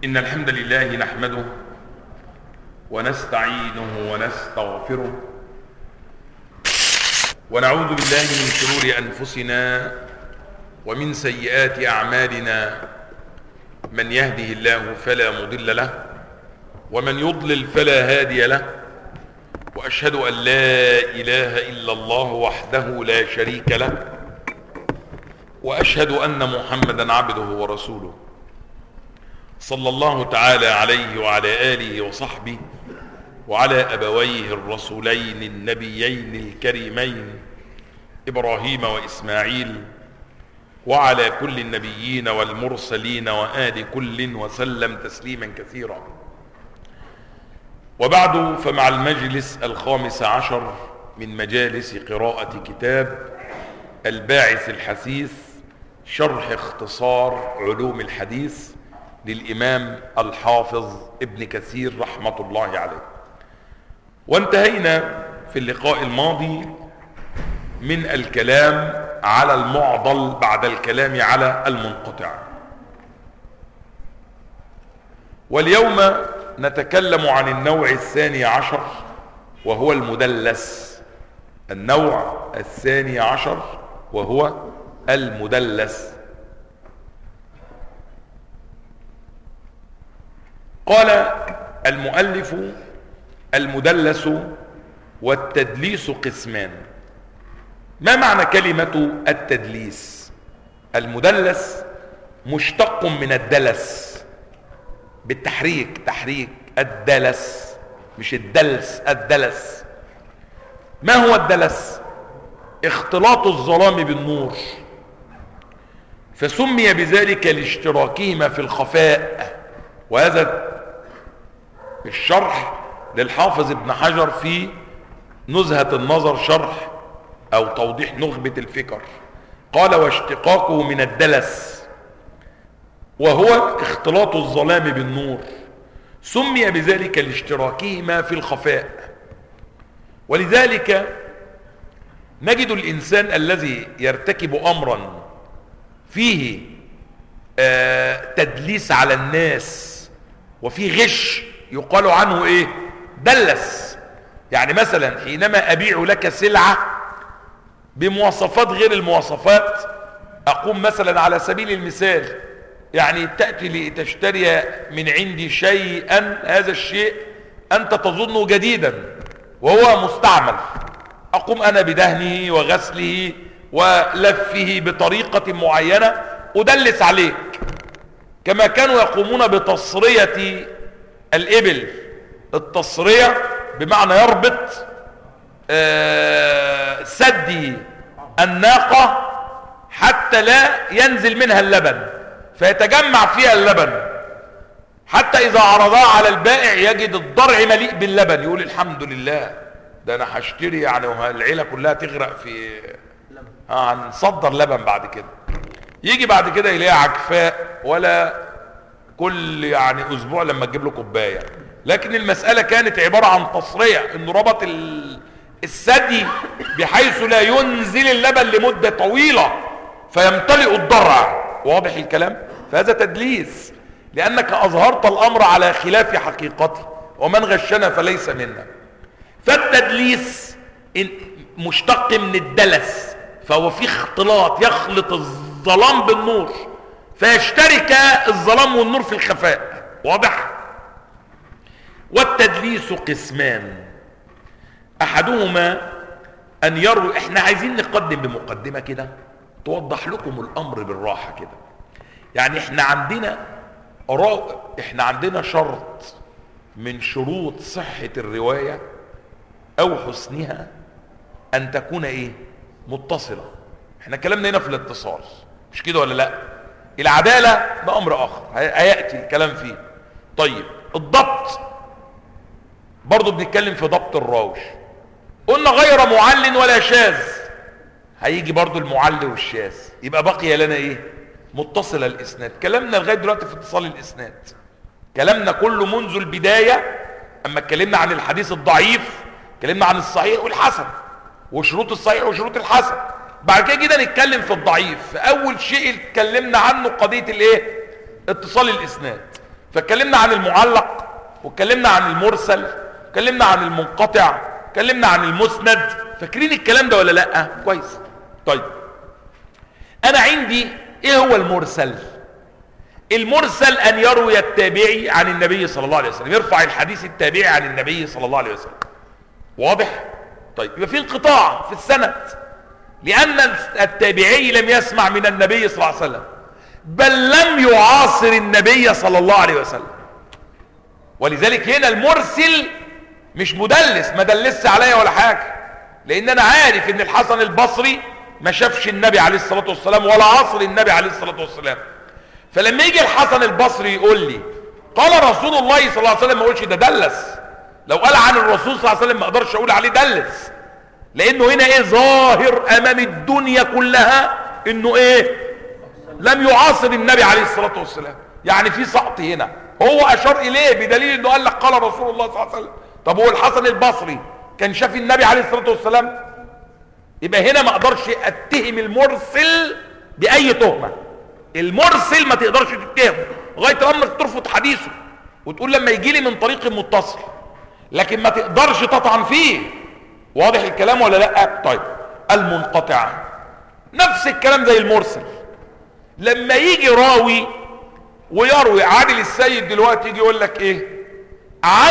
إن الحمد لله نحمده ونستعينه ونستغفره ونعوذ بالله من شرور أنفسنا ومن سيئات أعمالنا من يهده الله فلا مضل له ومن يضلل فلا هادي له وأشهد أن لا إله إلا الله وحده لا شريك له وأشهد أن محمدا عبده ورسوله صلى الله تعالى عليه وعلى آله وصحبه وعلى أبويه الرسولين النبيين الكريمين إبراهيم وإسماعيل وعلى كل النبيين والمرسلين وآل كل وسلم تسليما كثيرا وبعد فمع المجلس الخامس عشر من مجالس قراءة كتاب الباعث الحثيث شرح اختصار علوم الحديث للإمام الحافظ ابن كثير رحمة الله عليه وانتهينا في اللقاء الماضي من الكلام على المعضل بعد الكلام على المنقطع واليوم نتكلم عن النوع الثاني عشر وهو المدلس النوع الثاني عشر وهو المدلس قال المؤلف المدلس والتدليس قسمان ما معنى كلمة التدليس المدلس مشتق من الدلس بالتحريك تحريك الدلس مش الدلس الدلس ما هو الدلس اختلاط الظلام بالنور فسمي بذلك لاشتراكهما في الخفاء وهذا الشرح للحافظ ابن حجر في نزهة النظر شرح او توضيح نخبة الفكر قال واشتقاقه من الدلس وهو اختلاط الظلام بالنور سمي بذلك لاشتراكهما في الخفاء ولذلك نجد الانسان الذي يرتكب امرا فيه آه تدليس على الناس وفيه غش يقال عنه ايه دلس يعني مثلا حينما ابيع لك سلعة بمواصفات غير المواصفات اقوم مثلا على سبيل المثال يعني تأتي لتشتري من عندي شيئا هذا الشيء انت تظنه جديدا وهو مستعمل اقوم انا بدهنه وغسله ولفه بطريقة معينة ادلس عليك كما كانوا يقومون بتصرية الابل التصرية بمعنى يربط آه سدي الناقة حتى لا ينزل منها اللبن فيتجمع فيها اللبن حتى اذا عرضها على البائع يجد الضرع مليء باللبن يقول الحمد لله ده انا هشتري يعني العيله كلها تغرق في اه هنصدر لبن بعد كده يجي بعد كده يلاقيها عكفاء ولا كل يعني اسبوع لما تجيب له كوبايه لكن المساله كانت عباره عن تصريه انه ربط الثدي بحيث لا ينزل اللبن لمده طويله فيمتلئ الضرع واضح الكلام فهذا تدليس لانك اظهرت الامر على خلاف حقيقته ومن غشنا فليس منا فالتدليس مشتق من الدلس فهو في اختلاط يخلط الظلام بالنور فيشترك الظلام والنور في الخفاء واضح والتدليس قسمان احدهما ان يروا احنا عايزين نقدم بمقدمة كده توضح لكم الامر بالراحة كده يعني احنا عندنا احنا عندنا شرط من شروط صحة الرواية او حسنها ان تكون ايه متصلة احنا كلامنا هنا في الاتصال مش كده ولا لا العدالة ده امر اخر هيأتي الكلام فيه طيب الضبط برضو بنتكلم في ضبط الراوش قلنا غير معل ولا شاذ هيجي برضو المعل والشاذ يبقى بقي لنا ايه متصل الاسناد كلامنا لغايه دلوقتي في اتصال الاسناد كلامنا كله منذ البدايه اما اتكلمنا عن الحديث الضعيف اتكلمنا عن الصحيح والحسن وشروط الصحيح وشروط الحسن بعد كده جينا نتكلم في الضعيف اول شيء اتكلمنا عنه قضيه الايه اتصال الاسناد فاتكلمنا عن المعلق واتكلمنا عن المرسل اتكلمنا عن المنقطع اتكلمنا عن المسند فاكرين الكلام ده ولا لا كويس طيب انا عندي ايه هو المرسل المرسل ان يروي التابعي عن النبي صلى الله عليه وسلم يرفع الحديث التابعي عن النبي صلى الله عليه وسلم واضح طيب يبقى في انقطاع في السند لان التابعي لم يسمع من النبي صلى الله عليه وسلم بل لم يعاصر النبي صلى الله عليه وسلم ولذلك هنا المرسل مش مدلس ما دلس عليا ولا حاجه لان انا عارف ان الحسن البصري ما شافش النبي عليه الصلاه والسلام ولا عصر النبي عليه الصلاه والسلام فلما يجي الحسن البصري يقول لي قال رسول الله صلى الله عليه وسلم ما اقولش ده دلس لو قال عن الرسول صلى الله عليه وسلم ما اقدرش اقول عليه دلس لانه هنا ايه ظاهر امام الدنيا كلها انه ايه لم يعاصر النبي عليه الصلاه والسلام يعني في سقط هنا هو اشار اليه بدليل انه قال لك قال رسول الله صلى الله عليه وسلم طب هو الحسن البصري كان شاف النبي عليه الصلاه والسلام يبقى هنا ما اقدرش اتهم المرسل باي تهمه المرسل ما تقدرش تتهمه لغايه لما ترفض حديثه وتقول لما يجي لي من طريق متصل لكن ما تقدرش تطعن فيه واضح الكلام ولا لا طيب المنقطع نفس الكلام زي المرسل لما يجي راوي ويروي عادل السيد دلوقتي يجي يقول لك ايه عن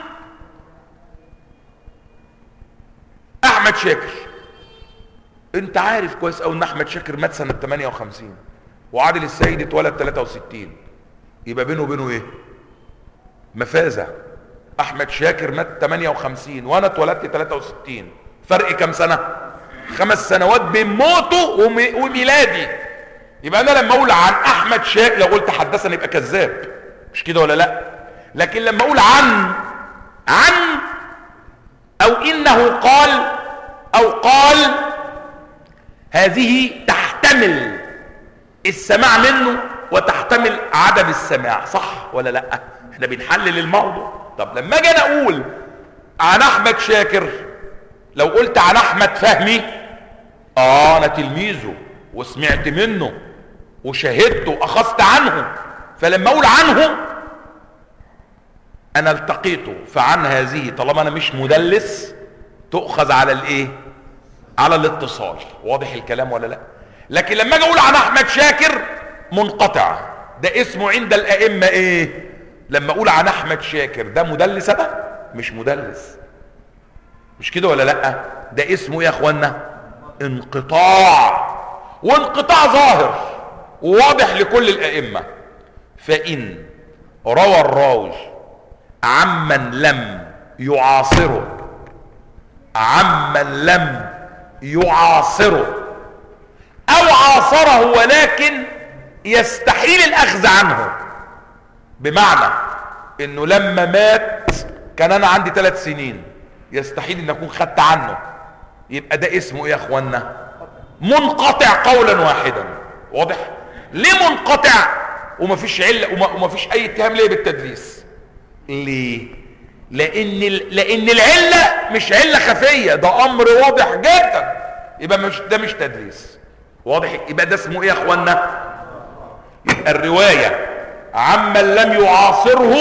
احمد شاكر انت عارف كويس قوي ان احمد شاكر مات سنه 58 وعادل السيد اتولد 63 يبقى بينه وبينه ايه مفازه احمد شاكر مات 58 وانا اتولدت 63 فرق كام سنه خمس سنوات بين موته وم- وميلادي يبقى انا لما اقول عن احمد شاكر لو قلت حدثني يبقى كذاب مش كده ولا لا لكن لما اقول عن عن او انه قال او قال هذه تحتمل السماع منه وتحتمل عدم السماع صح ولا لا احنا بنحلل الموضوع طب لما اجي انا اقول عن احمد شاكر لو قلت عن احمد فهمي اه انا تلميذه وسمعت منه وشهدته واخذت عنه فلما اقول عنه انا التقيته فعن هذه طالما انا مش مدلس تؤخذ على الايه على الاتصال واضح الكلام ولا لا لكن لما اجي اقول عن احمد شاكر منقطع ده اسمه عند الائمه ايه لما اقول عن احمد شاكر ده مدلس انا مش مدلس مش كده ولا لا ده اسمه ايه يا اخوانا انقطاع وانقطاع ظاهر وواضح لكل الائمه فان روى الراوي عمن لم يعاصره عمن لم يعاصره او عاصره ولكن يستحيل الاخذ عنه بمعنى انه لما مات كان انا عندي ثلاث سنين يستحيل ان اكون خدت عنه يبقى ده اسمه ايه يا اخوانا منقطع قولا واحدا واضح ليه منقطع ومفيش عله وما- ومفيش اي اتهام ليه بالتدليس ليه لان ال- لان العله مش عله خفيه ده امر واضح جدا يبقى مش ده مش تدليس واضح يبقى ده اسمه ايه يا اخوانا يبقى الروايه عمن لم يعاصره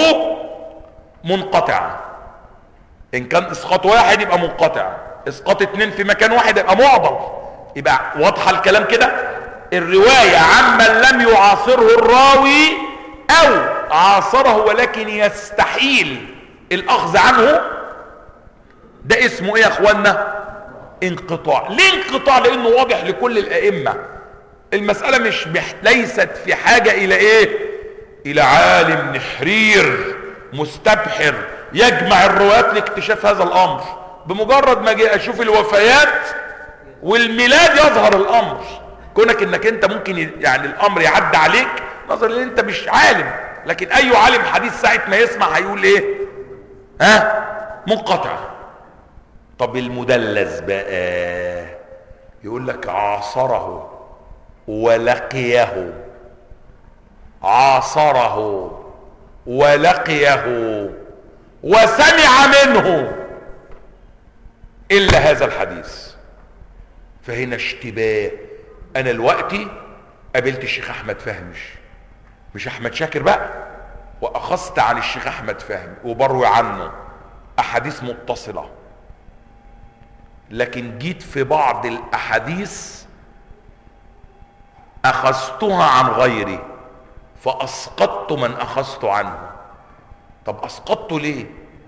منقطع ان كان اسقاط واحد يبقى منقطع اسقاط اتنين في مكان واحد يبقى معضل يبقى واضحه الكلام كده الروايه عمن لم يعاصره الراوي او عاصره ولكن يستحيل الاخذ عنه ده اسمه ايه يا اخوانا انقطاع ليه انقطاع لانه واضح لكل الائمه المساله مش مح... ليست في حاجه الى ايه الى عالم نحرير مستبحر يجمع الروايات لاكتشاف هذا الامر بمجرد ما جاء اشوف الوفيات والميلاد يظهر الامر كونك انك انت ممكن ي- يعني الامر يعدي عليك نظرا ان انت مش عالم لكن اي عالم حديث ساعه ما يسمع هيقول ايه ها منقطع طب المدلس بقى يقول لك عاصره ولقيه عاصره ولقيه وسمع منه الا هذا الحديث فهنا اشتباه انا دلوقتي قابلت الشيخ احمد فهمي مش احمد شاكر بقى واخذت عن الشيخ احمد فهمي وبروي عنه احاديث متصلة لكن جيت في بعض الاحاديث اخذتها عن غيري فاسقطت من اخذت عنه طب اسقطته ليه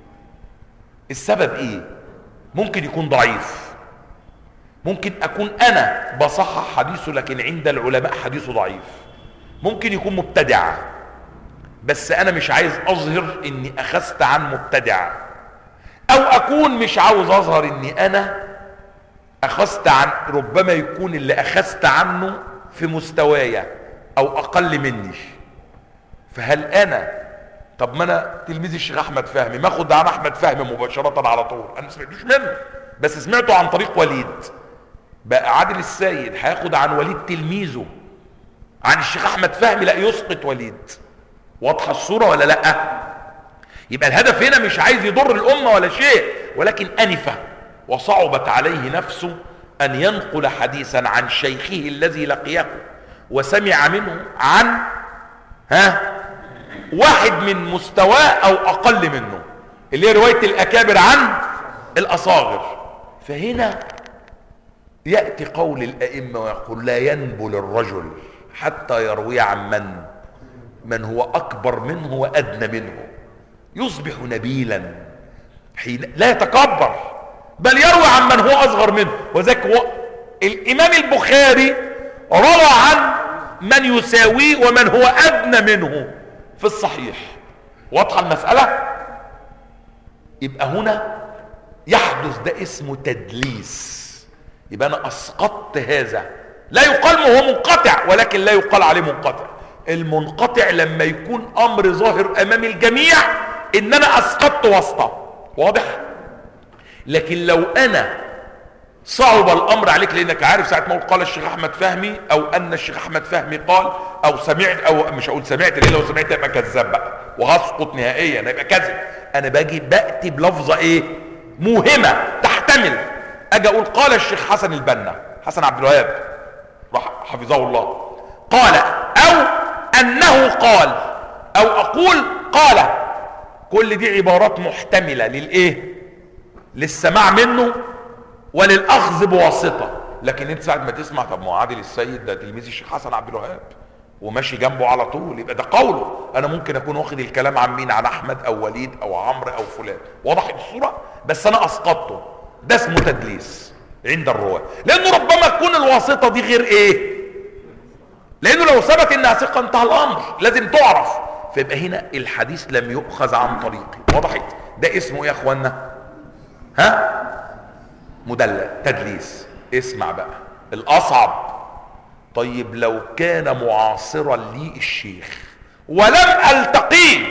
السبب ايه ممكن يكون ضعيف ممكن اكون انا بصحح حديثه لكن عند العلماء حديثه ضعيف ممكن يكون مبتدع بس انا مش عايز اظهر اني اخذت عن مبتدع او اكون مش عاوز اظهر اني انا اخذت عن ربما يكون اللي اخذت عنه في مستوايا او اقل مني فهل انا طب ما انا تلميذ الشيخ احمد فهمي ما اخد عن احمد فهمي مباشرة على طول انا ما سمعتوش منه بس سمعته عن طريق وليد بقى عادل السيد هياخد عن وليد تلميذه عن الشيخ احمد فهمي لا يسقط وليد واضحه الصوره ولا لا يبقى الهدف هنا مش عايز يضر الامه ولا شيء ولكن انفه وصعبت عليه نفسه ان ينقل حديثا عن شيخه الذي لقيه وسمع منه عن ها واحد من مستواه او اقل منه اللي هي روايه الاكابر عن الاصاغر فهنا ياتي قول الائمه ويقول لا ينبل الرجل حتى يروي عن من من هو اكبر منه وادنى منه يصبح نبيلا حين لا يتكبر بل يروي عن من هو اصغر منه وذلك هو الامام البخاري روى عن من يساويه ومن هو ادنى منه في الصحيح واضحه المساله يبقى هنا يحدث ده اسمه تدليس يبقى انا اسقطت هذا لا يقال هو منقطع ولكن لا يقال عليه منقطع المنقطع لما يكون امر ظاهر امام الجميع ان انا اسقطت واسطه واضح لكن لو انا صعب الامر عليك لانك عارف ساعه ما قال الشيخ احمد فهمي او ان الشيخ احمد فهمي قال او سمعت او مش هقول سمعت ليه لو سمعت يبقى كذاب بقى وهسقط نهائيا يبقى كذب انا باجي باتي بلفظه ايه موهمه تحتمل اجي اقول قال الشيخ حسن البنا حسن عبد الوهاب حفظه الله قال او انه قال او اقول قال كل دي عبارات محتمله للايه للسماع منه وللاخذ بواسطه لكن انت ساعه ما تسمع طب ما عادل السيد ده تلميذ الشيخ حسن عبد الوهاب وماشي جنبه على طول يبقى ده قوله انا ممكن اكون واخد الكلام عن مين عن احمد او وليد او عمرو او فلان وضحت الصوره بس انا اسقطته ده اسمه تدليس عند الرواه لانه ربما تكون الواسطه دي غير ايه لانه لو ثبت انها ثقه انتهى الامر لازم تعرف فيبقى هنا الحديث لم يؤخذ عن طريقي وضحت ده اسمه ايه يا اخوانا ها مدلل تدليس اسمع بقى الاصعب طيب لو كان معاصرا لي الشيخ ولم التقيه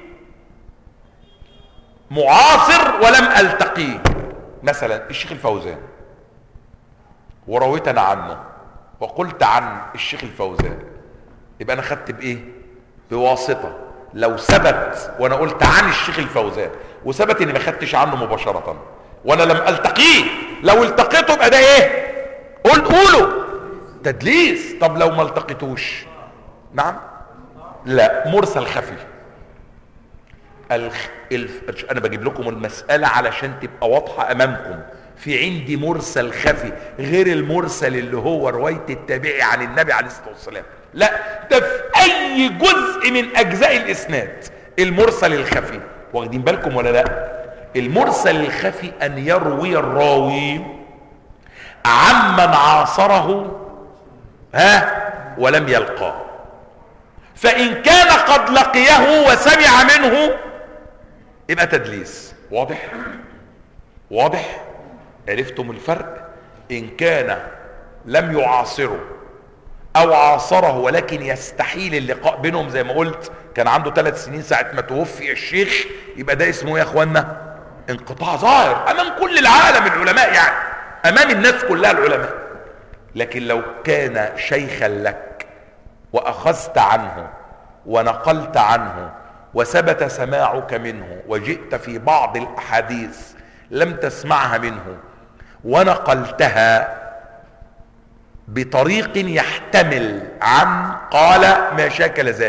معاصر ولم التقيه مثلا الشيخ الفوزان ورويت انا عنه وقلت عن الشيخ الفوزان يبقى انا خدت بايه بواسطه لو ثبت وانا قلت عن الشيخ الفوزان وثبت اني ما خدتش عنه مباشره وانا لم التقيه لو التقيته يبقى ده ايه قول قولوا تدليس طب لو ما التقيتوش نعم لا مرسل خفي الخ... الف... انا بجيب لكم المسألة علشان تبقى واضحة امامكم في عندي مرسل خفي غير المرسل اللي هو رواية التابعي عن النبي عليه الصلاة والسلام لا ده في اي جزء من اجزاء الاسناد المرسل الخفي واخدين بالكم ولا لا المرسل الخفي ان يروي الراوي عمن عاصره ها ولم يلقاه فان كان قد لقيه وسمع منه يبقى تدليس واضح واضح عرفتم الفرق ان كان لم يعاصره او عاصره ولكن يستحيل اللقاء بينهم زي ما قلت كان عنده ثلاث سنين ساعة ما توفي الشيخ يبقى ده اسمه يا اخوانا انقطاع ظاهر امام كل العالم العلماء يعني امام الناس كلها العلماء لكن لو كان شيخا لك واخذت عنه ونقلت عنه وثبت سماعك منه وجئت في بعض الاحاديث لم تسمعها منه ونقلتها بطريق يحتمل عن قال ما شاكل ذلك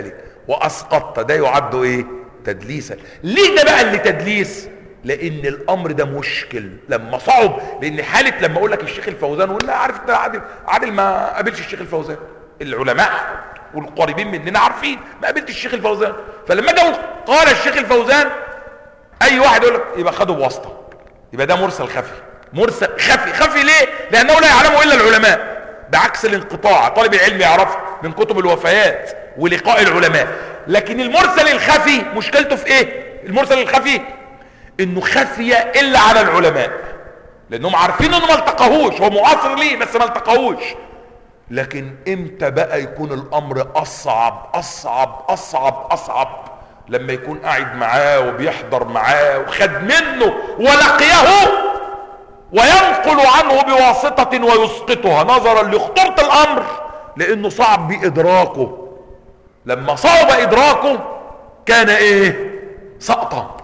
واسقطت ده يعد ايه تدليسا ليه ده بقى اللي تدليس لان الامر ده مشكل لما صعب لان حاله لما اقول لك الشيخ الفوزان ولا عارف انت عادل عادل ما قابلش الشيخ الفوزان العلماء والقريبين مننا عارفين ما قابلت الشيخ الفوزان فلما اجي اقول قال الشيخ الفوزان اي واحد يقول لك يبقى خده بواسطه يبقى ده مرسل خفي مرسل خفي خفي ليه لانه لا يعلمه الا العلماء بعكس الانقطاع طالب العلم يعرفه من كتب الوفيات ولقاء العلماء لكن المرسل الخفي مشكلته في ايه المرسل الخفي انه خفي الا على العلماء لانهم عارفين انه ما التقاهوش هو معاصر ليه بس ما التقاهوش لكن امتى بقى يكون الامر اصعب اصعب اصعب اصعب لما يكون قاعد معاه وبيحضر معاه وخد منه ولقيه وينقل عنه بواسطة ويسقطها نظرا لخطورة الامر لانه صعب بادراكه لما صعب ادراكه كان ايه سقطا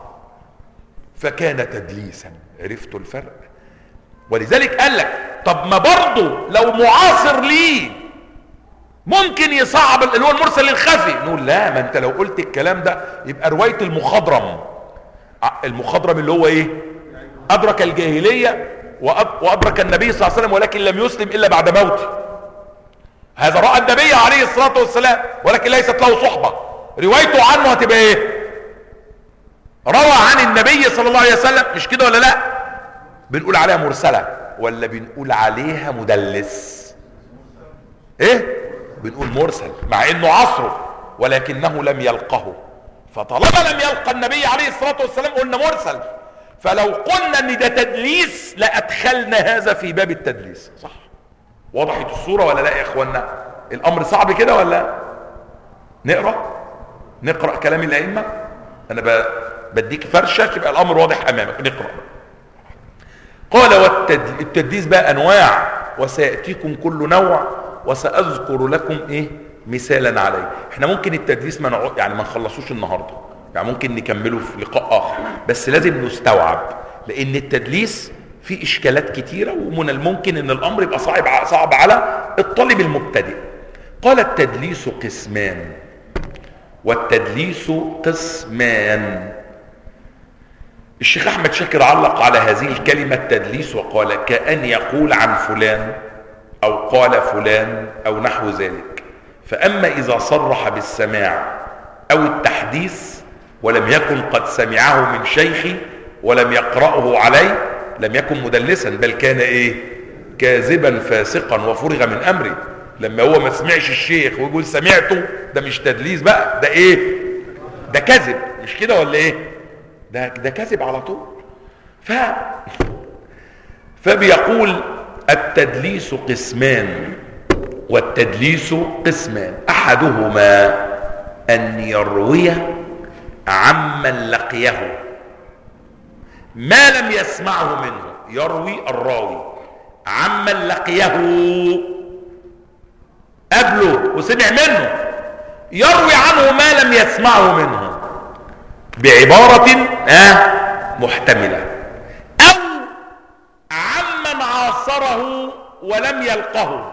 فكان تدليسا عرفتوا الفرق ولذلك قال لك طب ما برضه لو معاصر ليه ممكن يصعب اللي هو المرسل الخفي نقول لا ما انت لو قلت الكلام ده يبقى روايه المخضرم المخضرم اللي هو ايه ادرك الجاهليه وادرك النبي صلى الله عليه وسلم ولكن لم يسلم الا بعد موته هذا راى النبي عليه الصلاه والسلام ولكن ليست له صحبه روايته عنه هتبقى ايه روى عن النبي صلى الله عليه وسلم مش كده ولا لا بنقول عليها مرسله ولا بنقول عليها مدلس ايه بنقول مرسل مع انه عصره ولكنه لم يلقه فطالما لم يلقى النبي عليه الصلاه والسلام قلنا مرسل فلو قلنا ان ده تدليس لادخلنا هذا في باب التدليس صح وضحت الصوره ولا لا يا اخوانا الامر صعب كده ولا نقرا نقرا كلام الائمه انا بديك فرشه تبقى الامر واضح امامك نقرا قال والتدليس بقى انواع وسياتيكم كل نوع وساذكر لكم ايه مثالا عليه احنا ممكن التدليس ما نعو... يعني ما نخلصوش النهارده يعني ممكن نكمله في لقاء اخر بس لازم نستوعب لان التدليس فيه اشكالات كتيره ومن الممكن ان الامر يبقى صعب صعب على الطالب المبتدئ قال التدليس قسمان والتدليس قسمان الشيخ احمد شاكر علق على هذه الكلمه تدليس وقال كان يقول عن فلان او قال فلان او نحو ذلك فاما اذا صرح بالسماع او التحديث ولم يكن قد سمعه من شيخ ولم يقرأه عليه لم يكن مدلسا بل كان ايه كاذبا فاسقا وفرغ من امره لما هو ما سمعش الشيخ ويقول سمعته ده مش تدليس بقى ده ايه ده كذب مش كده ولا ايه ده ده كذب على طول ف فبيقول التدليس قسمان والتدليس قسمان احدهما ان يروي عمن لقيه ما لم يسمعه منه يروي الراوي عمن لقيه قبله وسمع منه يروي عنه ما لم يسمعه منه بعبارة آه محتملة أو عمن عاصره ولم يلقه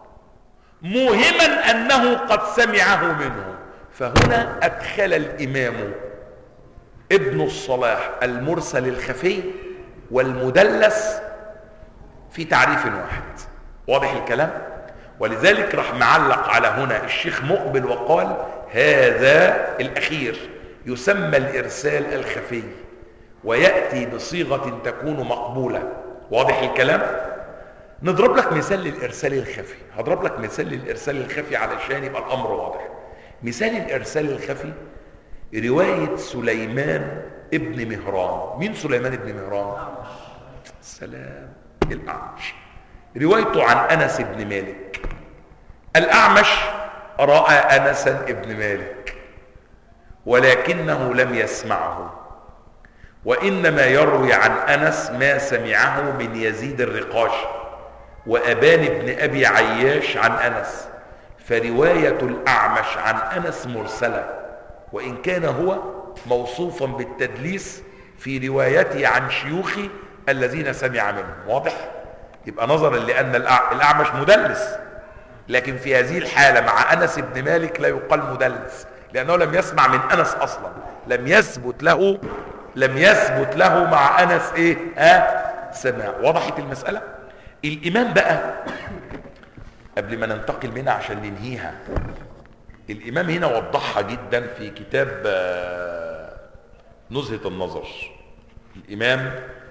موهما أنه قد سمعه منه فهنا أدخل الإمام ابن الصلاح المرسل الخفي والمدلس في تعريف واحد واضح الكلام ولذلك راح معلق على هنا الشيخ مقبل وقال هذا الأخير يسمى الإرسال الخفي ويأتي بصيغة تكون مقبولة واضح الكلام نضرب لك مثال للإرسال الخفي هضرب لك مثال للإرسال الخفي علشان يبقى الأمر واضح مثال الإرسال الخفي رواية سليمان ابن مهران مين سليمان ابن مهران السلام الأعمش روايته عن أنس بن مالك الأعمش رأى أنسا ابن مالك ولكنه لم يسمعه وإنما يروي عن أنس ما سمعه من يزيد الرقاش وأبان بن أبي عياش عن أنس فرواية الأعمش عن أنس مرسلة وإن كان هو موصوفا بالتدليس في روايته عن شيوخه الذين سمع منهم واضح؟ يبقى نظرا لأن الأعمش مدلس لكن في هذه الحالة مع أنس بن مالك لا يقال مدلس لانه لم يسمع من انس اصلا لم يثبت له لم يثبت له مع انس ايه ها سماع وضحت المساله الامام بقى قبل ما ننتقل منها عشان ننهيها الامام هنا وضحها جدا في كتاب آه، نزهه النظر الامام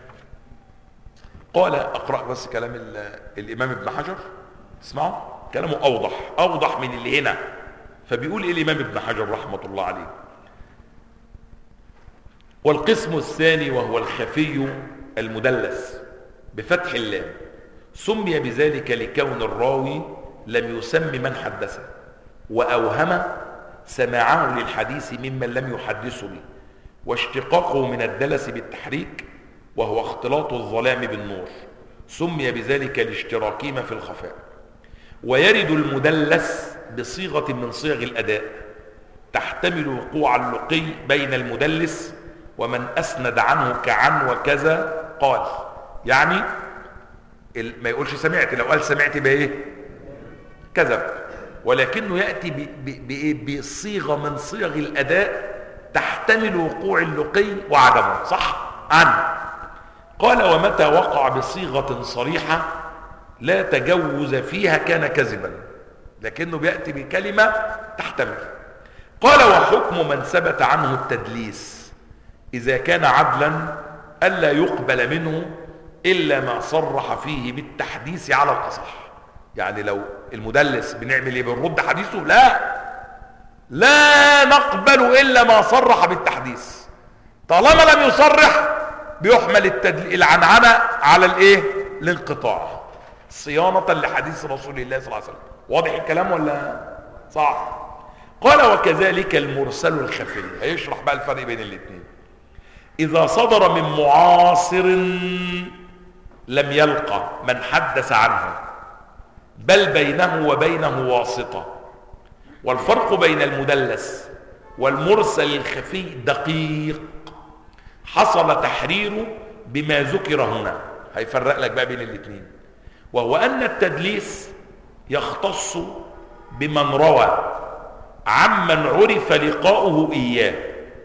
قال اقرا بس كلام ال- الامام ابن حجر اسمعوا كلامه اوضح اوضح من اللي هنا فبيقول ايه الامام ابن حجر رحمه الله عليه والقسم الثاني وهو الخفي المدلس بفتح اللام سمي بذلك لكون الراوي لم يسم من حدثه واوهم سماعه للحديث ممن لم يحدثه به واشتقاقه من الدلس بالتحريك وهو اختلاط الظلام بالنور سمي بذلك لاشتراكهما في الخفاء ويرد المدلس بصيغة من صيغ الأداء تحتمل وقوع اللقي بين المدلس ومن أسند عنه كعن وكذا قال يعني ال- ما يقولش سمعت لو قال سمعت بإيه كذب ولكنه يأتي ب- ب- بإيه؟ بصيغة من صيغ الأداء تحتمل وقوع اللقي وعدمه صح عن قال ومتى وقع بصيغة صريحة لا تجوز فيها كان كذبا لكنه بيأتي بكلمة تحتمل قال وحكم من ثبت عنه التدليس إذا كان عدلا ألا يقبل منه إلا ما صرح فيه بالتحديث على الأصح يعني لو المدلس بنعمل ايه بنرد حديثه لا لا نقبل إلا ما صرح بالتحديث طالما لم يصرح بيحمل التدل... العنعنة على الايه الانقطاع صيانة لحديث رسول الله صلى الله عليه وسلم واضح الكلام ولا صح قال وكذلك المرسل الخفي هيشرح بقى الفرق بين الاثنين إذا صدر من معاصر لم يلقى من حدث عنه بل بينه وبينه واسطة والفرق بين المدلس والمرسل الخفي دقيق حصل تحريره بما ذكر هنا هيفرق لك بقى بين الاثنين وهو أن التدليس يختص بمن روى عمن عرف لقاؤه إياه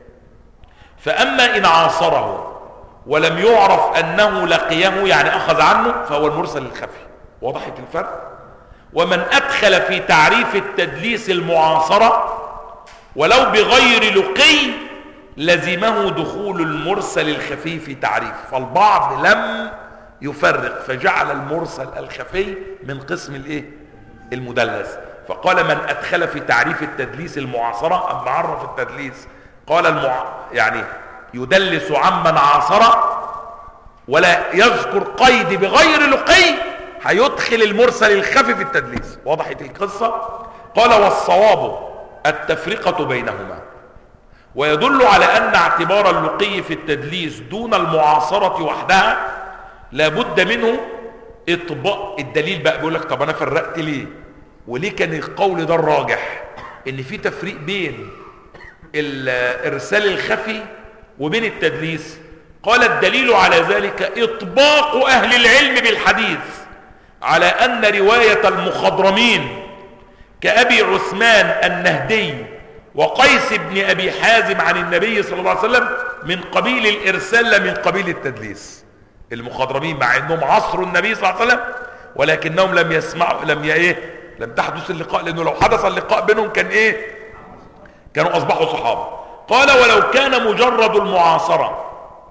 فأما إن عاصره ولم يعرف أنه لقيه يعني أخذ عنه فهو المرسل الخفي وضحت الفرق ومن أدخل في تعريف التدليس المعاصرة ولو بغير لقي لزمه دخول المرسل الخفي في تعريف فالبعض لم يفرق فجعل المرسل الخفي من قسم الايه المدلس فقال من ادخل في تعريف التدليس المعاصرة اما عرف التدليس قال المع... يعني يدلس عمن عاصر ولا يذكر قيد بغير لقي هيدخل المرسل الخفي في التدليس وضحت القصة قال والصواب التفرقة بينهما ويدل على أن اعتبار اللقي في التدليس دون المعاصرة وحدها لابد منه اطباق الدليل بقى بيقول لك طب انا فرقت ليه وليه كان القول ده الراجح ان في تفريق بين الارسال الخفي وبين التدليس قال الدليل على ذلك اطباق اهل العلم بالحديث على ان رواية المخضرمين كأبي عثمان النهدي وقيس بن أبي حازم عن النبي صلى الله عليه وسلم من قبيل الإرسال لا من قبيل التدليس المخضرمين مع أنهم عصروا النبي صلى الله عليه وسلم ولكنهم لم يسمعوا لم ي- ايه لم تحدث اللقاء لأنه لو حدث اللقاء بينهم كان إيه كانوا أصبحوا صحابة قال ولو كان مجرد المعاصرة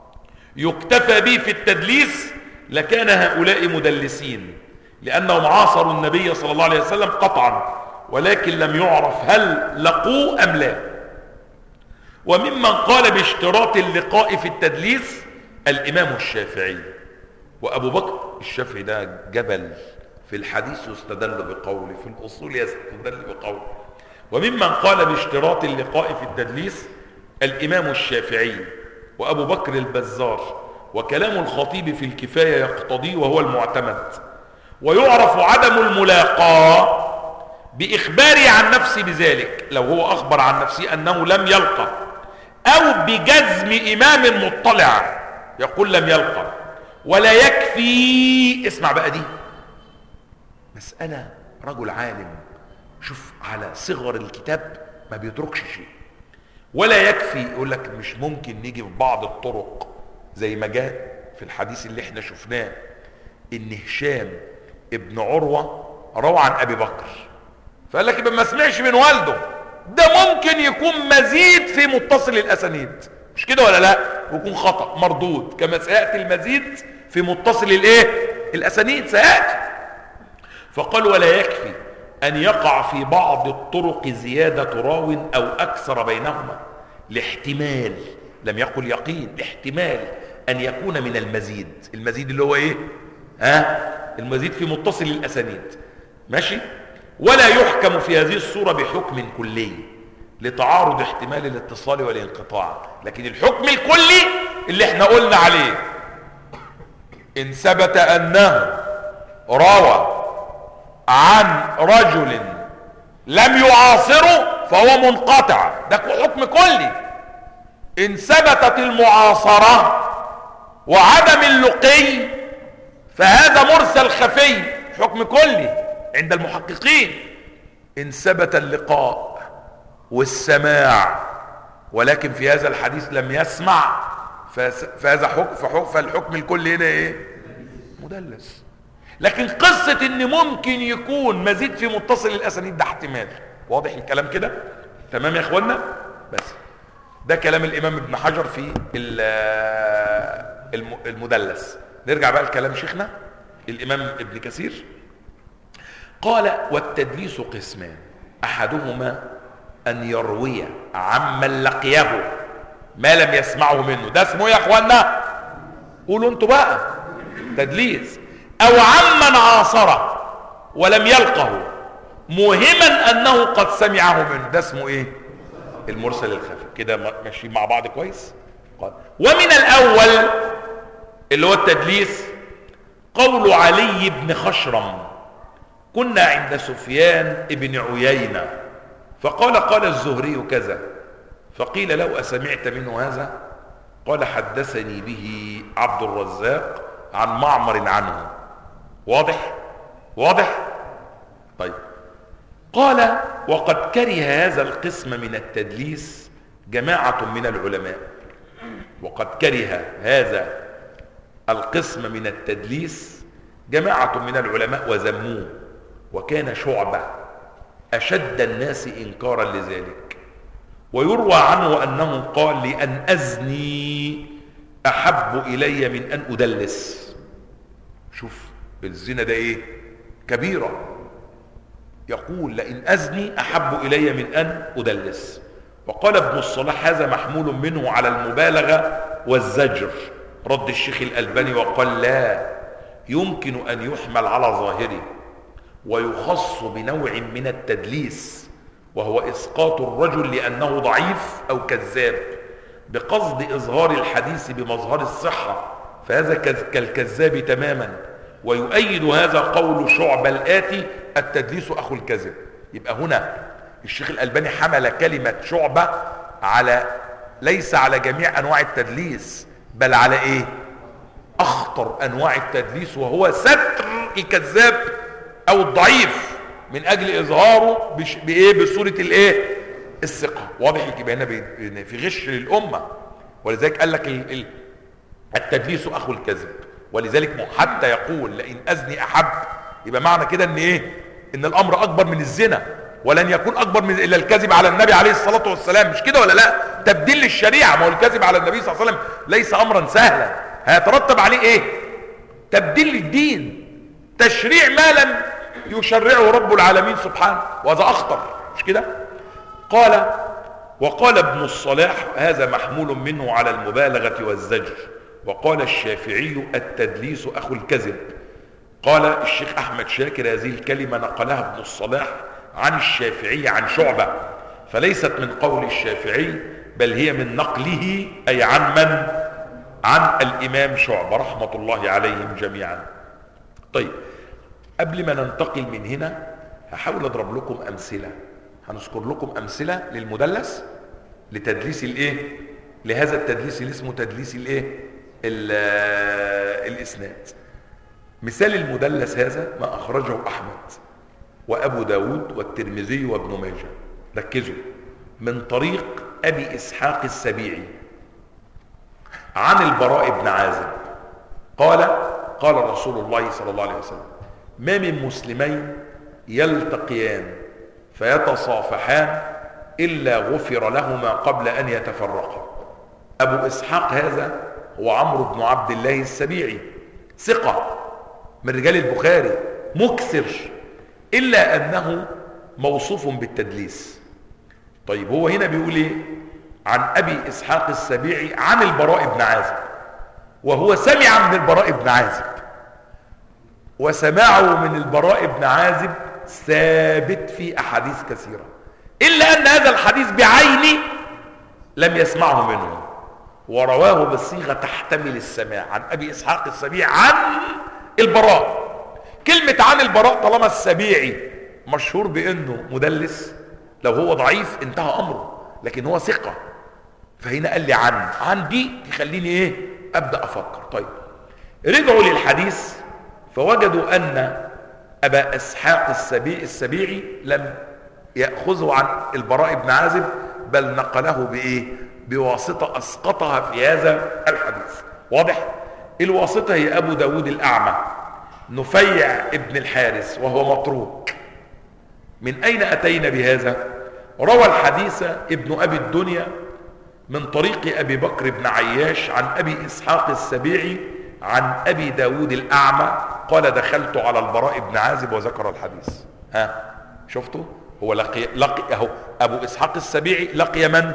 يكتفى به في التدليس لكان هؤلاء مدلسين لأنهم عاصروا النبي صلى الله عليه وسلم قطعا ولكن لم يعرف هل لقوه أم لا وممن قال باشتراط اللقاء في التدليس الإمام الشافعي وأبو بكر الشافعي ده جبل في الحديث يستدل بقوله في الأصول يستدل بقوله وممن قال باشتراط اللقاء في التدليس الإمام الشافعي وأبو بكر البزار وكلام الخطيب في الكفاية يقتضي وهو المعتمد ويعرف عدم الملاقاة بإخباره عن نفسه بذلك لو هو أخبر عن نفسه أنه لم يلقى أو بجزم إمام مطلع يقول لم يلقى ولا يكفي اسمع بقى دي مسألة رجل عالم شوف على صغر الكتاب ما بيتركش شيء ولا يكفي يقول لك مش ممكن نيجي في بعض الطرق زي ما جاء في الحديث اللي احنا شفناه ان هشام ابن عروة روى عن ابي بكر فقال لك يبقى ما سمعش من والده ده ممكن يكون مزيد في متصل الاسانيد مش كده ولا لا ويكون خطأ مردود كما سيأتي المزيد في متصل الايه الاسانيد سيأتي فقال ولا يكفي ان يقع في بعض الطرق زيادة راو او اكثر بينهما لاحتمال لم يقل يقين احتمال ان يكون من المزيد المزيد اللي هو ايه ها المزيد في متصل الاسانيد ماشي ولا يحكم في هذه الصورة بحكم كلي لتعارض احتمال الاتصال والانقطاع لكن الحكم الكلي اللي احنا قلنا عليه ان ثبت انه روى عن رجل لم يعاصره فهو منقطع ده حكم كلي ان ثبتت المعاصرة وعدم اللقي فهذا مرسل خفي حكم كلي عند المحققين ان ثبت اللقاء والسماع ولكن في هذا الحديث لم يسمع فهذا حكم فحكم فالحكم الكلي هنا ايه مدلس لكن قصة ان ممكن يكون مزيد في متصل الاسانيد ده احتمال واضح الكلام كده تمام يا اخوانا بس ده كلام الامام ابن حجر في المدلس نرجع بقى لكلام شيخنا الامام ابن كثير قال والتدليس قسمان احدهما ان يروي عمن لقيه ما لم يسمعه منه ده اسمه ايه يا اخوانا قولوا انتوا بقى تدليس او عمن عاصره ولم يلقه موهما انه قد سمعه منه ده اسمه ايه المرسل الخفي كده ماشيين مع بعض كويس قال ومن الاول اللي هو التدليس قول علي بن خشرم كنا عند سفيان ابن عيينة فقال قال الزهري كذا فقيل له أسمعت منه هذا قال حدثني به عبد الرزاق عن معمر عنه واضح واضح طيب قال وقد كره هذا القسم من التدليس جماعة من العلماء وقد كره هذا القسم من التدليس جماعة من العلماء وذموه وكان شعبة أشد الناس إنكارا لذلك ويروى عنه أنه قال لأن أزني أحب إلي من أن أدلس شوف الزنا ده إيه كبيرة يقول لئن أزني أحب إلي من أن أدلس وقال ابن الصلاح هذا محمول منه على المبالغة والزجر رد الشيخ الألباني وقال لا يمكن أن يحمل على ظاهره ويخص بنوع من التدليس وهو إسقاط الرجل لأنه ضعيف أو كذاب بقصد إظهار الحديث بمظهر الصحة فهذا كالكذاب تماما ويؤيد هذا قول شعب الآتي التدليس أخو الكذب يبقى هنا الشيخ الألباني حمل كلمة شعبة على ليس على جميع أنواع التدليس بل على إيه أخطر أنواع التدليس وهو ستر الكذاب او الضعيف من اجل اظهاره بش... بايه بصوره الايه الثقه واضح يبقى هنا بي... في غش للامه ولذلك قال لك ال... ال... التدليس اخو الكذب ولذلك حتى يقول لئن اذني احب يبقى معنى كده ان ايه ان الامر اكبر من الزنا ولن يكون اكبر من الا الكذب على النبي عليه الصلاه والسلام مش كده ولا لا تبديل للشريعه ما هو الكذب على النبي صلى الله عليه وسلم ليس امرا سهلا هيترتب عليه ايه تبديل للدين تشريع ما لم يشرعه رب العالمين سبحانه وهذا اخطر مش كده قال وقال ابن الصلاح هذا محمول منه على المبالغة والزجر وقال الشافعي التدليس اخو الكذب قال الشيخ احمد شاكر هذه الكلمة نقلها ابن الصلاح عن الشافعي عن شعبة فليست من قول الشافعي بل هي من نقله اي عن من عن الامام شعبة رحمة الله عليهم جميعا طيب قبل ما ننتقل من هنا هحاول اضرب لكم امثله هنذكر لكم امثله للمدلس لتدليس الايه لهذا التدليس اللي اسمه تدليس الايه الاسناد مثال المدلس هذا ما اخرجه احمد وابو داود والترمذي وابن ماجه ركزوا من طريق ابي اسحاق السبيعي عن البراء بن عازب قال قال رسول الله صلى الله عليه وسلم ما من مسلمين يلتقيان فيتصافحان الا غفر لهما قبل ان يتفرقا ابو اسحاق هذا هو عمرو بن عبد الله السبيعي ثقه من رجال البخاري مكثر الا انه موصوف بالتدليس طيب هو هنا بيقول ايه عن ابي اسحاق السبيعي عن البراء بن عازب وهو سمع من البراء بن عازب وسماعه من البراء بن عازب ثابت في احاديث كثيره الا ان هذا الحديث بعينه لم يسمعه منه ورواه بصيغه تحتمل السماع عن ابي اسحاق السبيعي عن البراء كلمه عن البراء طالما السبيعي مشهور بانه مدلس لو هو ضعيف انتهى امره لكن هو ثقه فهنا قال لي عن عن دي تخليني ايه ابدا افكر طيب رجعوا للحديث فوجدوا ان ابا اسحاق السبيعي السبيعي لم ياخذه عن البراء بن عازب بل نقله بايه بواسطه اسقطها في هذا الحديث واضح الواسطه هي ابو داود الاعمى نفيع ابن الحارث وهو متروك من اين اتينا بهذا روى الحديث ابن ابي الدنيا من طريق ابي بكر بن عياش عن ابي اسحاق السبيعي عن ابي داود الاعمى قال دخلت على البراء بن عازب وذكر الحديث ها شفتوا هو لقي لقي اهو ابو اسحاق السبيعي لقي من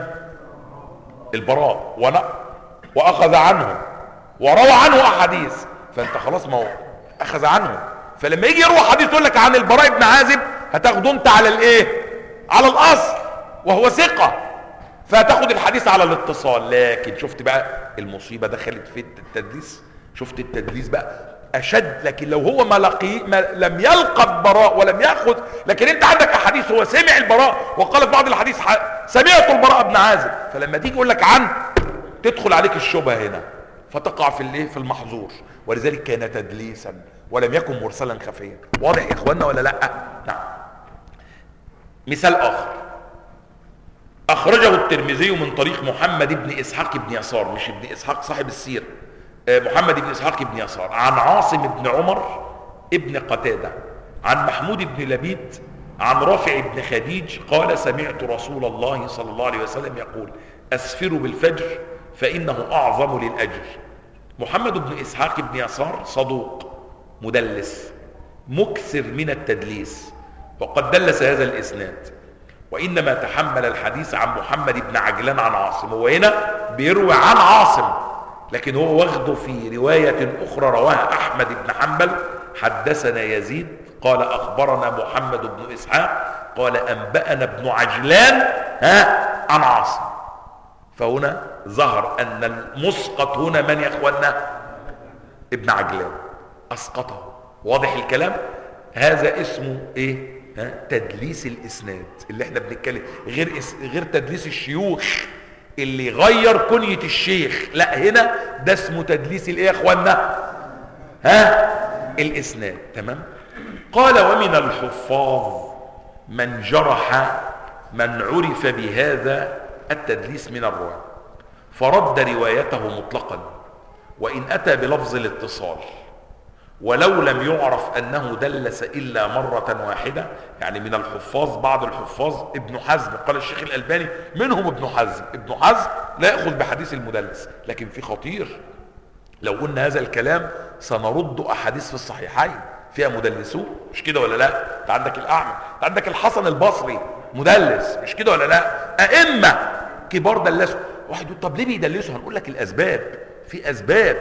البراء ون... واخذ عنه وروى عنه احاديث فانت خلاص ما هو اخذ عنه فلما يجي يروى حديث يقول لك عن البراء بن عازب هتاخده انت على الايه على الاصل وهو ثقه فهتاخد الحديث على الاتصال لكن شفت بقى المصيبه دخلت في التدليس شفت التدليس بقى اشد لكن لو هو ما لقي ما لم يلقى البراء ولم ياخذ لكن انت عندك احاديث هو سمع البراء وقال في بعض الحديث سمعت البراء بن عازب فلما تيجي يقول لك عن تدخل عليك الشبهه هنا فتقع في الايه في المحظور ولذلك كان تدليسا ولم يكن مرسلا خفيا واضح يا اخوانا ولا لا نعم مثال اخر اخرجه الترمذي من طريق محمد بن اسحاق بن يسار مش ابن اسحاق صاحب السير محمد بن اسحاق بن يسار عن عاصم بن عمر ابن قتاده عن محمود بن لبيد عن رافع بن خديج قال سمعت رسول الله صلى الله عليه وسلم يقول اسفروا بالفجر فانه اعظم للاجر محمد بن اسحاق بن يسار صدوق مدلس مكثر من التدليس وقد دلس هذا الاسناد وانما تحمل الحديث عن محمد بن عجلان عن عاصم هو هنا بيروي عن عاصم لكن هو واخده في رواية أخرى رواها أحمد بن حنبل حدثنا يزيد قال أخبرنا محمد بن إسحاق قال أنبأنا ابن عجلان ها عن عاصم فهنا ظهر أن المسقط هنا من يا أخوانا ابن عجلان أسقطه واضح الكلام هذا اسمه إيه ها؟ تدليس الإسناد اللي احنا بنتكلم غير إس... غير تدليس الشيوخ اللي غير كنية الشيخ لا هنا ده اسمه تدليس الايه يا اخوانا ها الاسناد تمام قال ومن الحفاظ من جرح من عرف بهذا التدليس من الرواة فرد روايته مطلقا وإن أتى بلفظ الاتصال ولو لم يعرف أنه دلس إلا مرة واحدة يعني من الحفاظ بعض الحفاظ ابن حزم قال الشيخ الألباني منهم ابن حزم ابن حزم لا يأخذ بحديث المدلس لكن في خطير لو قلنا هذا الكلام سنرد أحاديث في الصحيحين فيها مدلسون مش كده ولا لا انت عندك الأعمى انت عندك الحسن البصري مدلس مش كده ولا لا أئمة كبار دلسوا واحد يقول طب ليه بيدلسوا هنقول لك الأسباب في أسباب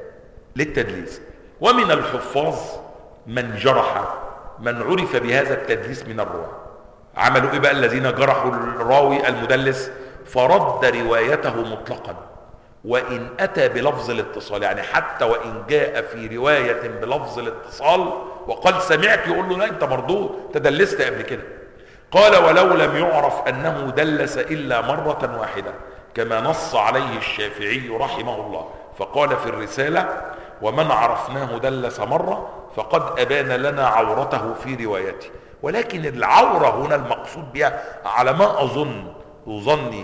للتدليس ومن الحفاظ من جرح من عرف بهذا التدليس من الرواة عملوا ايه بقى الذين جرحوا الراوي المدلس فرد روايته مطلقا وان اتى بلفظ الاتصال يعني حتى وان جاء في رواية بلفظ الاتصال وقال سمعت يقول له لا انت مردود تدلست قبل كده قال ولو لم يعرف انه دلس الا مرة واحدة كما نص عليه الشافعي رحمه الله فقال في الرسالة ومن عرفناه دلس مرة فقد أبان لنا عورته في روايته ولكن العورة هنا المقصود بها على ما أظن وظني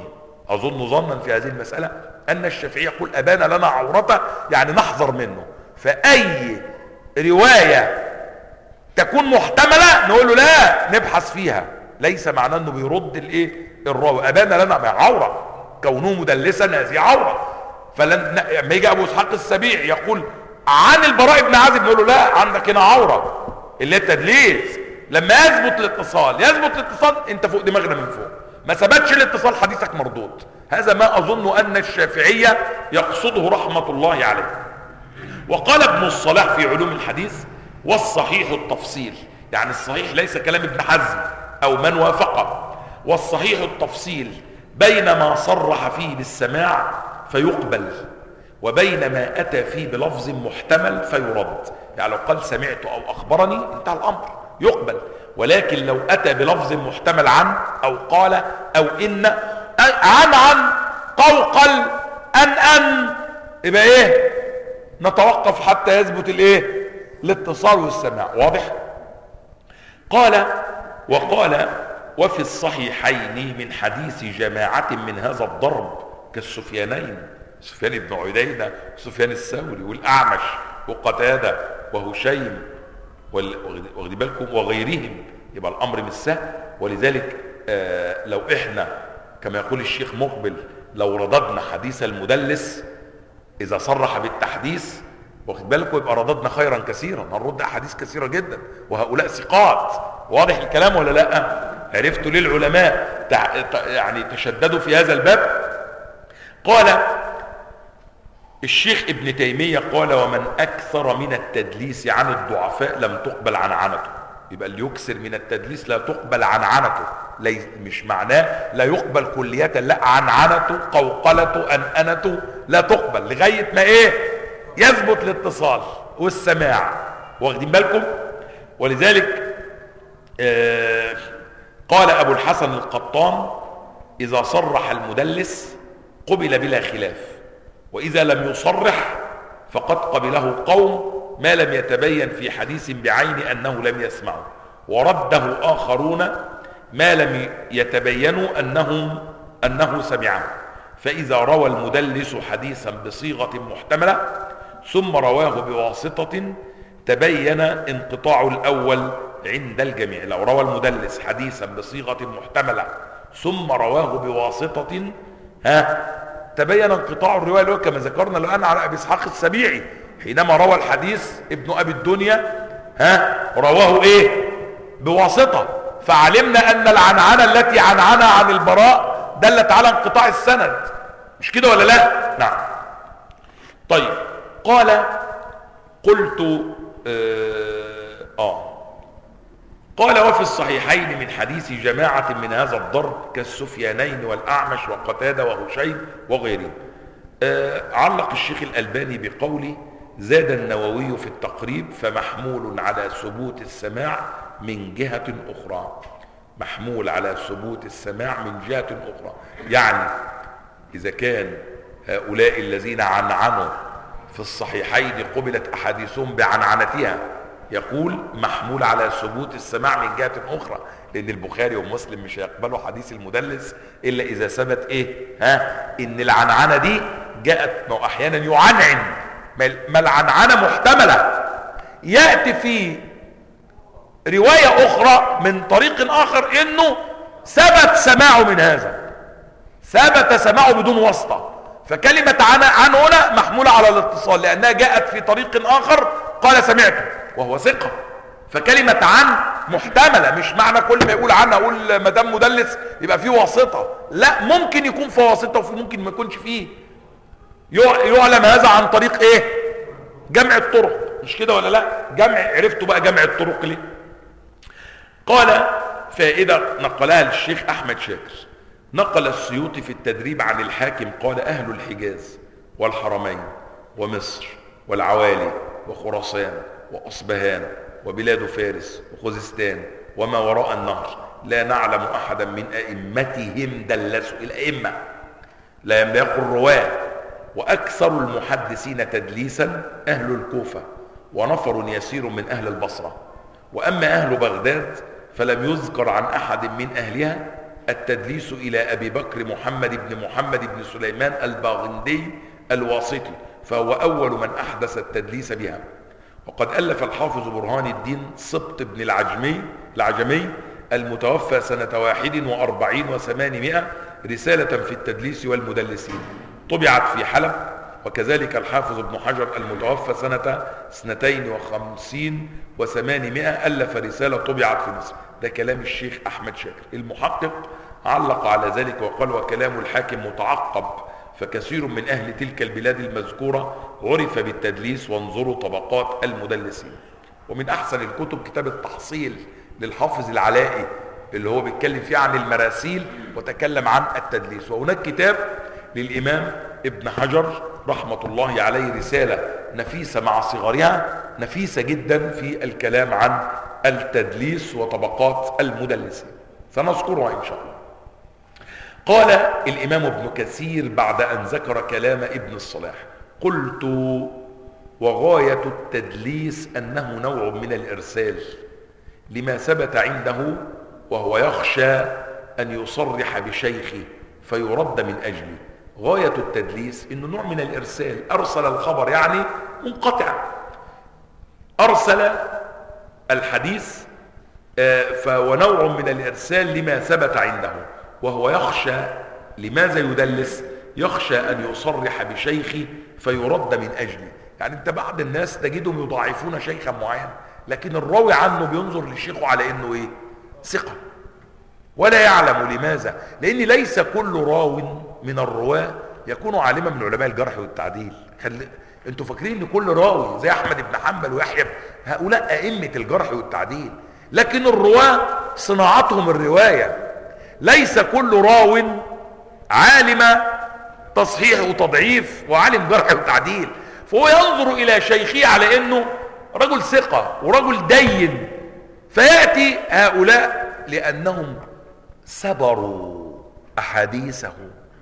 اظن ظنا في هذه المسألة ان الشافعي يقول ابان لنا عورته يعني نحذر منه فاي رواية تكون محتملة نقول له لا نبحث فيها ليس معناه انه بيرد الايه الراوي ابان لنا ما عورة كونه مدلسا هذه عورة فلما يجي ابو اسحاق السبيع يقول عن البراء بن عازب نقول له لا عندك هنا عورة اللي هي التدليس لما يثبت الاتصال يثبت الاتصال انت فوق دماغنا من فوق ما ثبتش الاتصال حديثك مردود هذا ما اظن ان الشافعية يقصده رحمة الله عليه وقال ابن الصلاح في علوم الحديث والصحيح التفصيل يعني الصحيح ليس كلام ابن حزم او من وافقه والصحيح التفصيل بين ما صرح فيه بالسماع فيقبل وبين ما اتى فيه بلفظ محتمل فيرد يعني لو قال سمعت او اخبرني انتهى الامر يقبل ولكن لو اتى بلفظ محتمل عن او قال او ان عن عن قوقل ان ان يبقى ايه نتوقف حتى يثبت الايه الاتصال والسماع واضح قال وقال وفي الصحيحين من حديث جماعة من هذا الضرب كالسفيانين سفيان بن عيينة سفيان الثوري والأعمش وقتادة وهشيم واخدي بالكم وغيرهم يبقى الأمر مش سهل ولذلك آه لو احنا كما يقول الشيخ مقبل لو رددنا حديث المدلس إذا صرح بالتحديث واخد بالكم يبقى رددنا خيرا كثيرا هنرد احاديث كثيره جدا وهؤلاء ثقات واضح الكلام ولا لا عرفتوا ليه العلماء تع... يعني تشددوا في هذا الباب قال الشيخ ابن تيميه قال ومن اكثر من التدليس عن الضعفاء لم تقبل عن عنته يبقى اللي يكثر من التدليس لا تقبل عن عنته لي مش معناه لا يقبل كلية لا عن عنته قوقلته أنأنته لا تقبل لغاية ما ايه يثبت الاتصال والسماع واخدين بالكم ولذلك آه قال ابو الحسن القطان اذا صرح المدلس قبل بلا خلاف واذا لم يصرح فقد قبله قوم ما لم يتبين في حديث بعين انه لم يسمعه ورده اخرون ما لم يتبينوا انهم انه سمعه فاذا روى المدلس حديثا بصيغه محتمله ثم رواه بواسطة تبين انقطاع الأول عند الجميع لو روى المدلس حديثا بصيغة محتملة ثم رواه بواسطة ها تبين انقطاع الرواية اللي هو كما ذكرنا الآن على أبي إسحاق السبيعي حينما روى الحديث ابن أبي الدنيا ها رواه إيه بواسطة فعلمنا أن العنعنة التي عنعنها عن البراء دلت على انقطاع السند مش كده ولا لا نعم طيب قال قلت آه, آه قال وفي الصحيحين من حديث جماعة من هذا الضرب كالسفيانين والأعمش وقتادة وهشيم وغيرهم آه علق الشيخ الألباني بقوله زاد النووي في التقريب فمحمول على ثبوت السماع من جهة أخرى محمول على ثبوت السماع من جهة أخرى يعني إذا كان هؤلاء الذين عنعنوا في الصحيحين قبلت أحاديثهم بعنعنتها يقول محمول على ثبوت السماع من جهة أخرى لأن البخاري ومسلم مش هيقبلوا حديث المدلس إلا إذا ثبت إيه ها إن العنعنة دي جاءت ما أحيانا يعنعن ما العنعنة محتملة يأتي في رواية أخرى من طريق آخر إنه ثبت سماعه من هذا ثبت سماعه بدون واسطة فكلمة عن, عن هنا محمولة على الاتصال لأنها جاءت في طريق آخر قال سمعته وهو ثقة فكلمة عن محتملة مش معنى كل ما يقول عنها أقول مدام مدلس يبقى فيه واسطة لا ممكن يكون في واسطة وفي ممكن ما يكونش فيه يعلم هذا عن طريق ايه جمع الطرق مش كده ولا لا جمع عرفتوا بقى جمع الطرق ليه قال فائدة نقلها للشيخ أحمد شاكر نقل السيوطي في التدريب عن الحاكم قال أهل الحجاز والحرمين ومصر والعوالي وخراسان وأصبهان وبلاد فارس وخوزستان وما وراء النهر لا نعلم أحدا من أئمتهم دلسوا الأئمة لا يملك الرواة وأكثر المحدثين تدليسا أهل الكوفة ونفر يسير من أهل البصرة وأما أهل بغداد فلم يذكر عن أحد من أهلها التدليس إلى أبي بكر محمد بن محمد بن سليمان الباغندي الواسطي فهو أول من أحدث التدليس بها وقد ألف الحافظ برهان الدين سبط بن العجمي العجمي المتوفى سنة واحد وأربعين وثمانمائة رسالة في التدليس والمدلسين طبعت في حلب وكذلك الحافظ ابن حجر المتوفى سنة سنتين وخمسين وثمانمائة ألف رسالة طبعت في مصر ده كلام الشيخ أحمد شاكر المحقق علق على ذلك وقال وكلام الحاكم متعقب فكثير من أهل تلك البلاد المذكورة عرف بالتدليس وانظروا طبقات المدلسين ومن أحسن الكتب كتاب التحصيل للحافظ العلائي اللي هو بيتكلم فيه عن المراسيل وتكلم عن التدليس وهناك كتاب للإمام ابن حجر رحمة الله عليه رسالة نفيسة مع صغرها نفيسة جدا في الكلام عن التدليس وطبقات المدلسين سنذكرها إن شاء الله قال الإمام ابن كثير بعد أن ذكر كلام ابن الصلاح قلت وغاية التدليس أنه نوع من الإرسال لما ثبت عنده وهو يخشى أن يصرح بشيخه فيرد من أجله غاية التدليس انه نوع من الارسال ارسل الخبر يعني منقطع ارسل الحديث فهو نوع من الارسال لما ثبت عنده وهو يخشى لماذا يدلس يخشى ان يصرح بشيخه فيرد من اجله يعني انت بعض الناس تجدهم يضاعفون شيخا معين لكن الراوي عنه بينظر لشيخه على انه ايه ثقه ولا يعلم لماذا لان ليس كل راو من الرواه يكون عالما من علماء الجرح والتعديل خل... انتوا فاكرين ان كل راوي زي احمد بن حنبل ويحيى هؤلاء ائمه الجرح والتعديل لكن الرواه صناعتهم الروايه ليس كل راو عالم تصحيح وتضعيف وعالم جرح وتعديل فهو ينظر الى شيخه على انه رجل ثقه ورجل دين فياتي هؤلاء لانهم سبروا احاديثه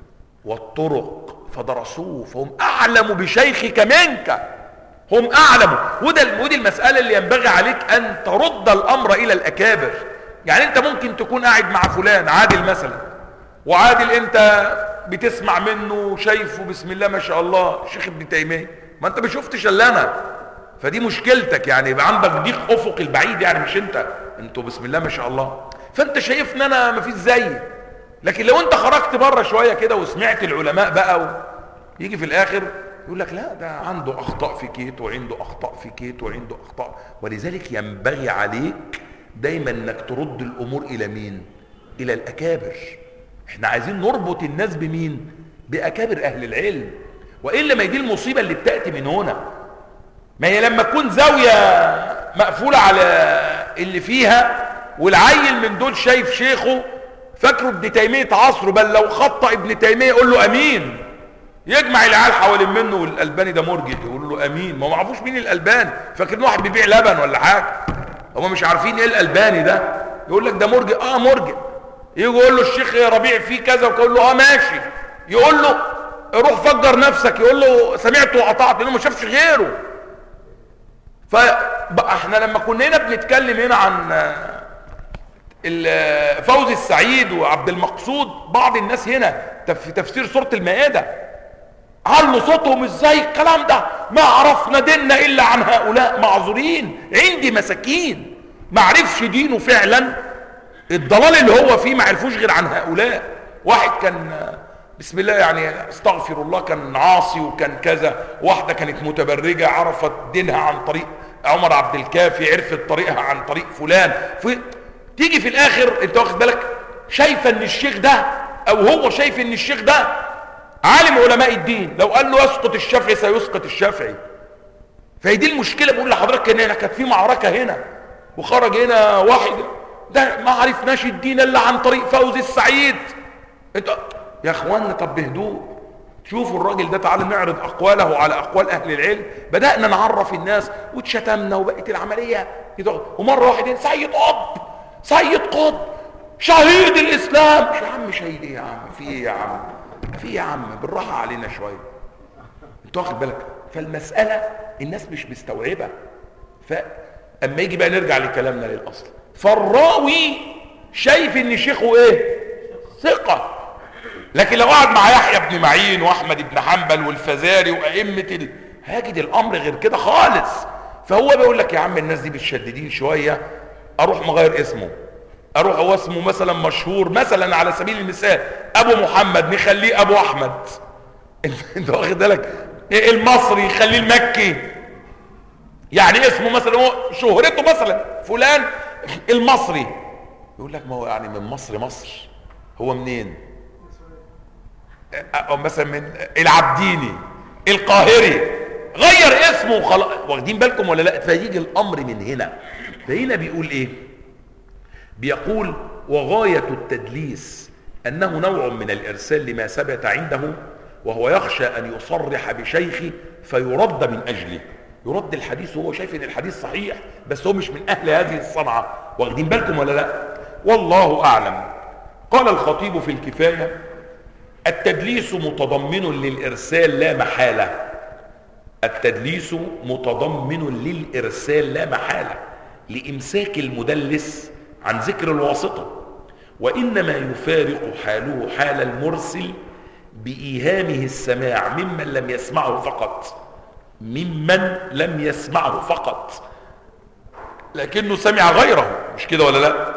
والطرق فدرسوه فهم اعلم بشيخك منك هم اعلم وده ودي المساله اللي ينبغي عليك ان ترد الامر الى الاكابر يعني انت ممكن تكون قاعد مع فلان عادل مثلا وعادل انت بتسمع منه شايفه بسم الله ما شاء الله شيخ ابن تيميه ما انت ما شفتش الا انا فدي مشكلتك يعني يبقى عندك ضيق افق البعيد يعني مش انت انتوا بسم الله ما شاء الله فانت شايف ان انا ما فيش زيي لكن لو انت خرجت بره شويه كده وسمعت العلماء بقى و... يجي في الاخر يقول لك لا ده عنده اخطاء في كيت وعنده اخطاء في كيت وعنده اخطاء ولذلك ينبغي عليك دايما انك ترد الامور الى مين الى الاكابر احنا عايزين نربط الناس بمين باكابر اهل العلم والا ما دي المصيبه اللي بتاتي من هنا ما هي لما تكون زاويه مقفوله على اللي فيها والعيل من دول شايف شيخه فاكره ابن تيميه عصره بل لو خطأ ابن تيميه يقول له امين يجمع العيال حوالين منه والالباني ده مرجئ يقول له امين ما معرفوش مين الالباني فاكرين واحد بيبيع لبن ولا حاجه هم مش عارفين ايه الالباني ده يقول لك ده مرجئ اه مرجئ يجي يقول له الشيخ ربيع فيه كذا ويقول له اه ماشي يقول له روح فجر نفسك يقول له سمعت وقطعت لانه ما شافش غيره فاحنا لما كنا هنا بنتكلم هنا عن فوزي السعيد وعبد المقصود بعض الناس هنا في تفسير سورة المائدة علوا صوتهم ازاي الكلام ده ما عرفنا ديننا الا عن هؤلاء معذورين عندي مساكين ما عرفش دينه فعلا الضلال اللي هو فيه ما عرفوش غير عن هؤلاء واحد كان بسم الله يعني استغفر الله كان عاصي وكان كذا واحدة كانت متبرجة عرفت دينها عن طريق عمر عبد الكافي عرفت طريقها عن طريق فلان في تيجي في الاخر انت واخد بالك شايفه ان الشيخ ده او هو شايف ان الشيخ ده عالم علماء الدين لو قال له يسقط الشافعي سيسقط الشافعي فهي دي المشكله بقول لحضرتك ان هنا كانت في معركه هنا وخرج هنا واحد ده ما عرفناش الدين الا عن طريق فوزي السعيد انت يا اخوانا طب بهدوء شوفوا الراجل ده تعالى نعرض اقواله على اقوال اهل العلم بدانا نعرف الناس واتشتمنا وبقت العمليه ومره واحد سيد قطب سيد قطب شهيد الاسلام يا عم شهيد ايه يا عم في ايه يا عم في ايه يا عم بالراحه علينا شويه انت واخد بالك فالمساله الناس مش مستوعبه فاما يجي بقى نرجع لكلامنا للاصل فالراوي شايف ان شيخه ايه ثقة لكن لو قعد مع يحيى بن معين واحمد بن حنبل والفزاري وائمة ال... هيجد الامر غير كده خالص فهو بيقول لك يا عم الناس دي متشددين شوية اروح مغير اسمه اروح هو اسمه مثلا مشهور مثلا على سبيل المثال ابو محمد نخليه ابو احمد انت واخد بالك المصري خليه المكي يعني اسمه مثلا هو شهرته مثلا فلان المصري يقول لك ما هو يعني من مصر مصر هو منين أو مثلا من العبديني القاهري غير اسمه وخلاص واخدين بالكم ولا لا فيجي الامر من هنا فهنا بيقول ايه بيقول وغاية التدليس انه نوع من الارسال لما ثبت عنده وهو يخشى ان يصرح بشيخه فيرد من اجله يرد الحديث وهو شايف ان الحديث صحيح بس هو مش من اهل هذه الصنعة واخدين بالكم ولا لا والله اعلم قال الخطيب في الكفاية التدليس متضمن للارسال لا محالة التدليس متضمن للارسال لا محالة لامساك المدلس عن ذكر الواسطة وانما يفارق حاله حال المرسل بايهامه السماع ممن لم يسمعه فقط ممن لم يسمعه فقط لكنه سمع غيره مش كده ولا لا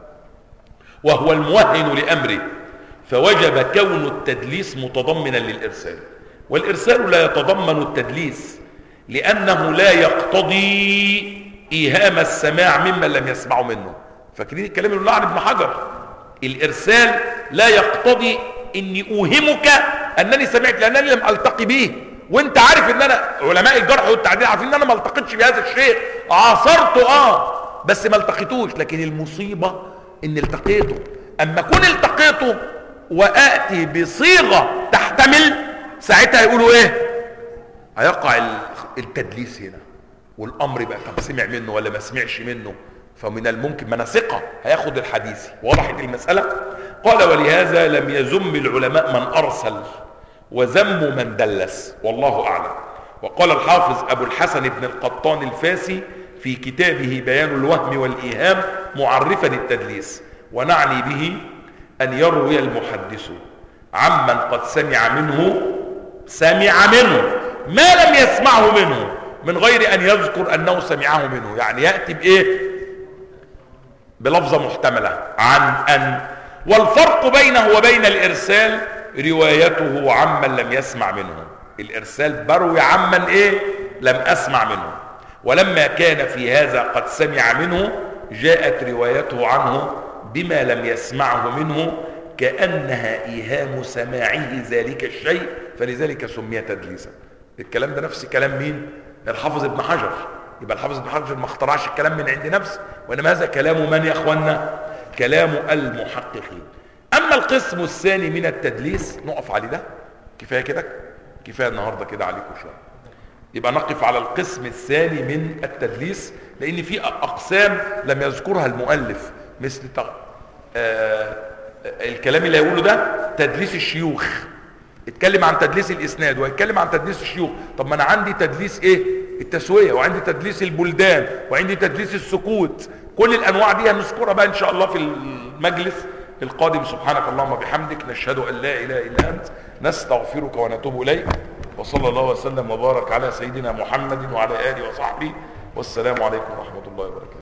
وهو الموهن لامره فوجب كون التدليس متضمنا للارسال والارسال لا يتضمن التدليس لانه لا يقتضي ايهام السماع ممن لم يسمعه منه فاكرين الكلام اللي عن ابن حجر الارسال لا يقتضي اني اوهمك انني سمعت لانني لم التقي به وانت عارف ان انا علماء الجرح والتعديل عارفين ان انا ما التقيتش بهذا الشيء عاصرته اه بس ما التقيتوش لكن المصيبه ان التقيته اما اكون التقيته واتي بصيغه تحتمل ساعتها يقولوا ايه هيقع التدليس هنا والامر بقى طب سمع منه ولا ما سمعش منه فمن الممكن من ثقه هياخد الحديث وضحت المساله قال ولهذا لم يذم العلماء من ارسل وذم من دلس والله اعلم وقال الحافظ ابو الحسن بن القطان الفاسي في كتابه بيان الوهم والايهام معرفا التدليس ونعني به ان يروي المحدث عمن قد سمع منه سمع منه ما لم يسمعه منه من غير ان يذكر انه سمعه منه يعني ياتي بايه بلفظه محتمله عن ان والفرق بينه وبين الارسال روايته عمن لم يسمع منه الارسال بروي عمن ايه لم اسمع منه ولما كان في هذا قد سمع منه جاءت روايته عنه بما لم يسمعه منه كانها ايهام سماعه ذلك الشيء فلذلك سمي تدليسا الكلام ده نفس كلام مين الحافظ ابن حجر يبقى الحافظ ابن حجر ما اخترعش الكلام من عند نفسه وانما هذا كلام من يا اخوانا كلام المحققين اما القسم الثاني من التدليس نقف عليه ده كفايه كده كفايه النهارده كده عليكم شويه يبقى نقف على القسم الثاني من التدليس لان في اقسام لم يذكرها المؤلف مثل آه الكلام اللي هيقوله ده تدليس الشيوخ اتكلم عن تدليس الاسناد ويتكلم عن تدليس الشيوخ طب ما انا عندي تدليس ايه التسويه وعندي تدليس البلدان وعندي تدليس السكوت كل الانواع دي هنذكرها بقى ان شاء الله في المجلس القادم سبحانك اللهم وبحمدك نشهد ان لا اله الا انت نستغفرك ونتوب اليك وصلى الله وسلم وبارك على سيدنا محمد وعلى اله وصحبه والسلام عليكم ورحمه الله وبركاته